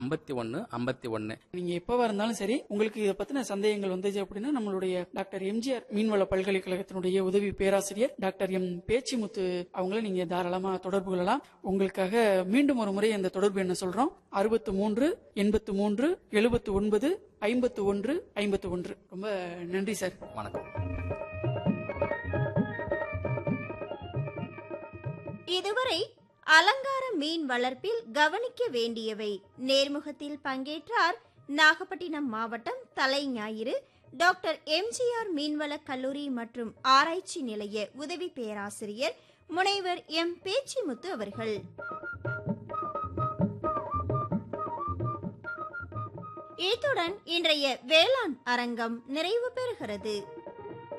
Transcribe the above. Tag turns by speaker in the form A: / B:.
A: ஐம்பத்தி ஒன்னு ஐம்பத்தி ஒன்னு
B: நீங்க எப்பவா இருந்தாலும் சரி உங்களுக்கு இதை பத்தின சந்தேகங்கள் வந்தது அப்படின்னா நம்மளுடைய டாக்டர் எம்ஜிஆர் மீன்வள பல்கலைக்கழகத்தினுடைய உதவி பேராசிரியர் டாக்டர் எம் பேச்சிமுத்து அவங்கள நீங்க தாராளமா தொடர்பு கொள்ளலாம் உங்களுக்காக மீண்டும் ஒரு முறை அந்த தொடர்பு என்ன சொல்றோம் அறுபத்து மூன்று எண்பத்து மூன்று எழுபத்து ஒன்பது ஐம்பத்து ஒன்று ஐம்பத்து ஒன்று ரொம்ப நன்றி சார்
A: வணக்கம்
C: இதுவரை அலங்கார மீன் வளர்ப்பில் கவனிக்க வேண்டியவை நேர்முகத்தில் பங்கேற்றார் நாகப்பட்டினம் மாவட்டம் தலை ஞாயிறு டாக்டர் எம்ஜிஆர் மீன்வள கல்லூரி மற்றும் ஆராய்ச்சி நிலைய உதவி பேராசிரியர் முனைவர் எம் பேச்சிமுத்து அவர்கள் இத்துடன் இன்றைய வேளாண் அரங்கம் நிறைவு பெறுகிறது